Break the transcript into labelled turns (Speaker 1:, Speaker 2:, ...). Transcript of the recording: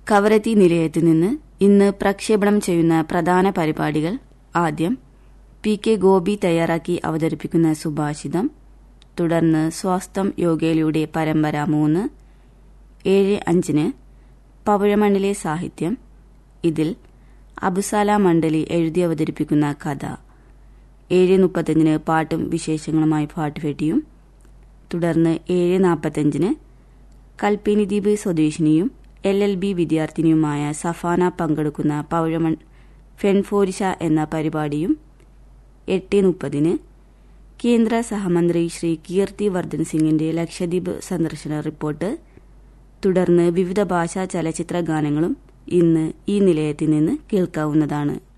Speaker 1: കവരത്തി നിലയത്തിൽ നിന്ന് ഇന്ന് പ്രക്ഷേപണം ചെയ്യുന്ന പ്രധാന പരിപാടികൾ ആദ്യം പി കെ ഗോപി തയ്യാറാക്കി അവതരിപ്പിക്കുന്ന സുഭാഷിതം തുടർന്ന് സ്വാസ്ഥം യോഗയിലൂടെ പരമ്പര മൂന്ന് ഏഴ് അഞ്ചിന് പവിഴമണ്ണിലെ സാഹിത്യം ഇതിൽ അബുസാല മണ്ഡലി എഴുതി അവതരിപ്പിക്കുന്ന കഥ ഏഴ് മുപ്പത്തഞ്ചിന് പാട്ടും വിശേഷങ്ങളുമായി പാട്ടുപെട്ടിയും തുടർന്ന് ഏഴ് നാൽപ്പത്തഞ്ചിന് കൽപ്പിനി ദ്വീപ് സ്വദേശിനിയും എൽ എൽ ബി വിദ്യാർത്ഥിനിയുമായ സഫാന പങ്കെടുക്കുന്ന പൗഴമൺ ഫെൻഫോരിഷ എന്ന പരിപാടിയും എട്ട് മുപ്പതിന് കേന്ദ്ര സഹമന്ത്രി ശ്രീ കീർത്തി വർദ്ധൻ സിംഗിന്റെ ലക്ഷദ്വീപ് സന്ദർശന റിപ്പോർട്ട് തുടർന്ന് വിവിധ ഭാഷാ ചലച്ചിത്ര ഗാനങ്ങളും ഇന്ന് ഈ നിലയത്തിൽ നിന്ന് കേൾക്കാവുന്നതാണ്